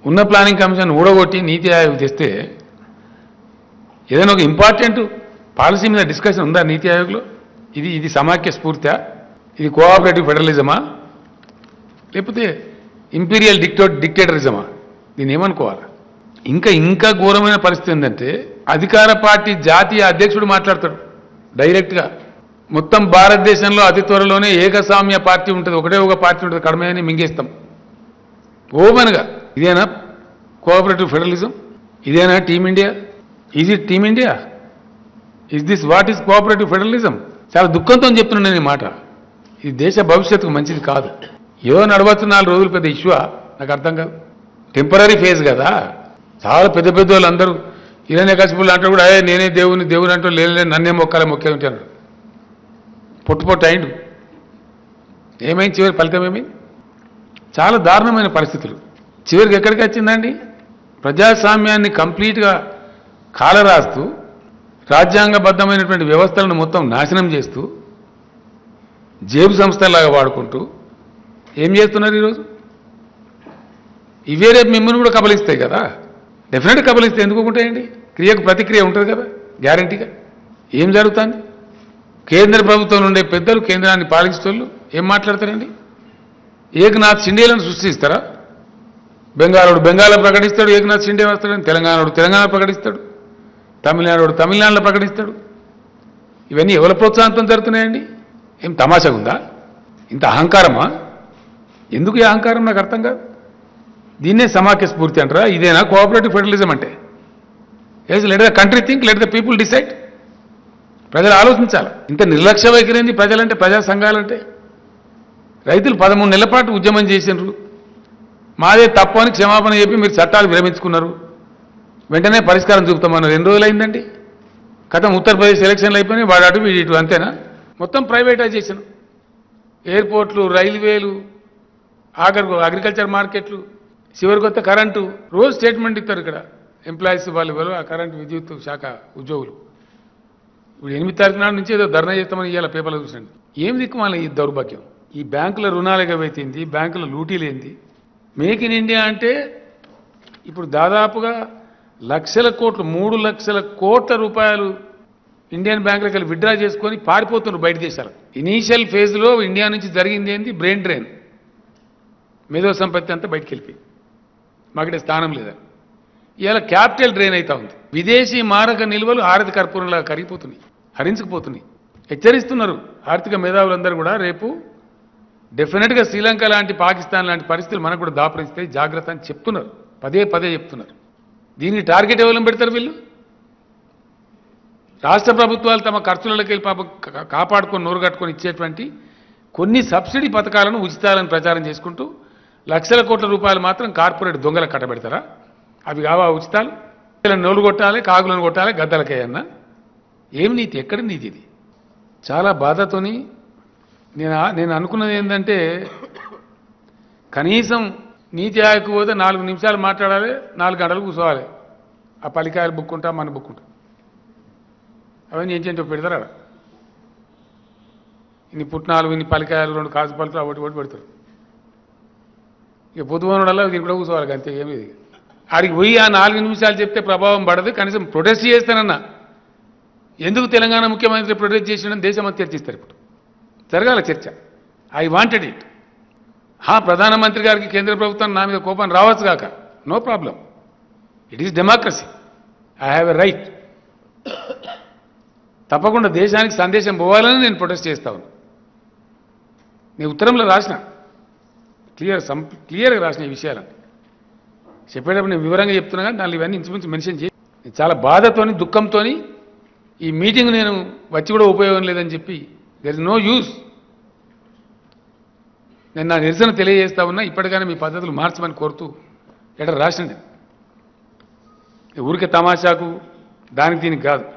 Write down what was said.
ఉన్న planning commission ఊడగొట్టి నీతి ఆయోగ్ తెస్తే ఏదైనా ఒక ఇంపార్టెంట్ పాలసీ మీద డిస్కషన్ ఉందా నీతి ఆయోగ్లో ఇది ఇది సమాఖ్య స్ఫూర్తా ఇది కోఆపరేటివ్ ఫెడరలిజమా లేకపోతే ఇంపీరియల్ డిక్టో డిక్టేటరిజమా దీన్ని ఏమనుకోవాలి ఇంకా ఇంకా ఘోరమైన పరిస్థితి ఏంటంటే అధికార పార్టీ జాతీయ అధ్యక్షుడు మాట్లాడతాడు డైరెక్ట్గా మొత్తం భారతదేశంలో అతి త్వరలోనే ఏకస్వామ్య పార్టీ ఉంటుంది ఒకటే ఒక పార్టీ ఉంటుంది కడమని మింగేస్తాం ఓపెన్గా ఇదేనా కోఆపరేటివ్ ఫెడరలిజం ఇదేనా team India is it team India is this what is cooperative federalism చాలా దుఃఖంతో చెప్తున్నాను నేను ఈ మాట ఇది దేశ భవిష్యత్తుకు మంచిది కాదు ఏదో నడవచ్చు నాలుగు రోజులు పెద్ద ఇష్యూ నాకు అర్థం కాదు టెంపరీ ఫేజ్ కదా చాలా పెద్ద పెద్ద వాళ్ళు అందరూ ఇలానే కసిపులు అంటే కూడా "ఏ, నేనే దేవుని దేవుని అంటూ లేలే నన్నే మొక్కాలే మొక్కే ఉంటాను పొట్టు పొట్టు అయిండు ఏమైంది చివరి ఫలితం ఏమైంది చాలా దారుణమైన పరిస్థితులు చివరికి ఎక్కడికి వచ్చిందండి ప్రజాస్వామ్యాన్ని కంప్లీట్గా కాలరాస్తూ రాజ్యాంగబద్ధమైనటువంటి వ్యవస్థలను మొత్తం నాశనం చేస్తూ జేబు సంస్థలాగా వాడుకుంటూ ఏం చేస్తున్నారు ఈరోజు ఇవే రేపు మిమ్మల్ని కూడా కబలిస్తాయి కదా డెఫినెట్గా కబలిస్తాయి ఎందుకు ఉంటాయండి క్రియకు ప్రతిక్రియ ఉంటుంది కదా గ్యారంటీగా ఏం జరుగుతుంది కేంద్ర ప్రభుత్వం ఉండే పెద్దలు కేంద్రాన్ని పాలించేటోళ్ళు ఏం మాట్లాడతారండి ఏకనాథ్ షిండేలను సృష్టిస్తారా బెంగాలోడు బెంగాల్లో ప్రకటిస్తాడు ఏకనాథ్ షిండే వస్తాడని తెలంగాణోడు తెలంగాణ ప్రకటిస్తాడు తమిళనాడు తమిళనాడులో ప్రకటిస్తాడు ఇవన్నీ ఎవరి ప్రోత్సాహంతో జరుగుతున్నాయండి ఏం తమాషగా ఉందా ఇంత అహంకారమా ఎందుకు ఈ అహంకారం నాకు అర్థం కాదు దీన్నే సమాఖ్య స్ఫూర్తి అంటారా ఇదేనా కోఆపరేటివ్ ఫెడరలిజం అంటే yes let the country think let the people decide ప్రజలు ఆలోచించాలి ఇంత నిర్లక్ష్య వైఖరింది ప్రజలంటే ప్రజా సంఘాలంటే రైతులు పదమూడు నెలల పాటు ఉద్యమం చేసినారు మాదే తప్పు అని క్షమాపణ చెప్పి మీరు చట్టాలు విరమించుకున్నారు వెంటనే పరిష్కారం చూపుతామన్నారు ఎన్ని రోజులు అయిందండి గతం ఉత్తరప్రదేశ్ ఎలక్షన్లు అయిపోయినాయి వాడు అటు వీడు ఇటు అంతేనా మొత్తం ప్రైవేటైజేషన్ ఎయిర్పోర్ట్లు రైల్వేలు ఆఖరికి అగ్రికల్చర్ మార్కెట్లు చివరికి వస్తే కరెంటు రోజు స్టేట్మెంట్ ఇస్తారు ఇక్కడ ఎంప్లాయీస్ వాళ్ళు ఎవరు ఆ కరెంటు విద్యుత్ శాఖ ఉద్యోగులు ఇప్పుడు ఎనిమిది తారీఖు నాడు నుంచి ఏదో ధర్నా చేస్తామని ఇవాళ పేపర్లో చూసండి ఏం దిక్కు మళ్ళీ ఈ దౌర్భాగ్యం ఈ బ్యాంకుల రుణాలు ఎగవైతుంది బ్యాంకుల లూటీలు ఏంది మేక్ ఇన్ ఇండియా అంటే ఇప్పుడు దాదాపుగా లక్షల కోట్లు మూడు లక్షల కోట్ల రూపాయలు ఇండియన్ బ్యాంకులకు వెళ్ళి విత్డ్రా చేసుకొని పారిపోతున్నారు బయట దేశాలు ఇనీషియల్ ఫేజ్లో ఇండియా నుంచి జరిగింది ఏంది బ్రెయిన్ డ్రైన్ మేధో సంపత్తి అంతా బయటికి వెళ్ళిపోయి మాకిడ స్థానం లేదా ఇవాళ క్యాపిటల్ డ్రైన్ అవుతా ఉంది విదేశీ మారక నిల్వలు ఆరతి కర్పూరంలా కరిగిపోతున్నాయి హరించుకుపోతున్నాయి హెచ్చరిస్తున్నారు ఆర్థిక మేధావులందరూ కూడా రేపు డెఫినెట్గా శ్రీలంక లాంటి పాకిస్తాన్ లాంటి పరిస్థితులు మనకు కూడా దాపరిస్తాయి జాగ్రత్త అని చెప్తున్నారు పదే పదే చెప్తున్నారు దీనికి టార్గెట్ ఎవరు పెడతారు వీళ్ళు రాష్ట్ర ప్రభుత్వాలు తమ ఖర్చులకి వెళ్ళి పాపం కా- కాపాడుకొని నోరు కట్టుకొని ఇచ్చేటువంటి కొన్ని సబ్సిడీ పథకాలను ఉచితాలను ప్రచారం చేసుకుంటూ లక్షల కోట్ల రూపాయలు మాత్రం కార్పొరేట్ దొంగలకు కట్టబెడతారా అవి కావా ఉచితాలు వీళ్ళని నోలు కొట్టాలి కాగులను కొట్టాలి గద్దలకేయన్న ఏం నీతి ఎక్కడ నీతి ఇది చాలా బాధతోని నేను ఆ- నేను అనుకున్నది ఏంటంటే కనీసం నీతి ఆయోగకు పోతే నాలుగు నిమిషాలు మాట్లాడాలి నాలుగు గంటలు కూర్చోవాలి ఆ పలికాయలు బుక్కుంటా మన బుక్కుంటా అవన్నీ ఏంటంటే పెడతారా ఆడ? ఇన్ని పుట్నాలు ఇన్ని పలికాయలు రెండు కాసు పలుకులు ఒకటి ఒకటి పెడతారు ఇక పొద్దువనడల్లా దీని కూడా కూర్చోవాలి అంతే ఏమి ఇది ఆడికి పోయి ఆ నాలుగు నిమిషాలు చెప్తే ప్రభావం పడదు కనీసం ప్రొటెస్ట్ చేస్తానన్నా ఎందుకు తెలంగాణ ముఖ్యమంత్రి ప్రొటెస్ట్ చేసిండని దేశం అంతా చర్చిస్తారు ఇప్పుడు జరగాల చర్చ ఐ వాంటెడ్ ఇట్ హా ప్రధానమంత్రి గారికి కేంద్ర ప్రభుత్వం నా మీద కోపం రావచ్చు కాక no problem it is democracy I have a right తప్పకుండా దేశానికి సందేశం పోవాలని నేను ప్రొటెస్ట్ చేస్తాను నేను ఉత్తరంలో రాసిన క్లియర్ సం క్లియర్గా రాసిన ఈ విషయాలను చెప్పేటప్పుడు నేను వివరంగా చెప్తున్నా కానీ దానిలో ఇవన్నీ ఇంచుమించు మెన్షన్ చేసి నేను చాలా బాధతోని దుఃఖంతోని ఈ మీటింగ్ నేను వచ్చి కూడా ఉపయోగం లేదని చెప్పి దెర్ ఇస్ నో యూస్ నేను నా నిరసన తెలియజేస్తా ఉన్నా ఇప్పటికైనా మీ పద్ధతులు మార్చమని కోరుతూ ఎక్కడ రాసింది ఊరికే తమాషాకు దానికి దీనికి కాదు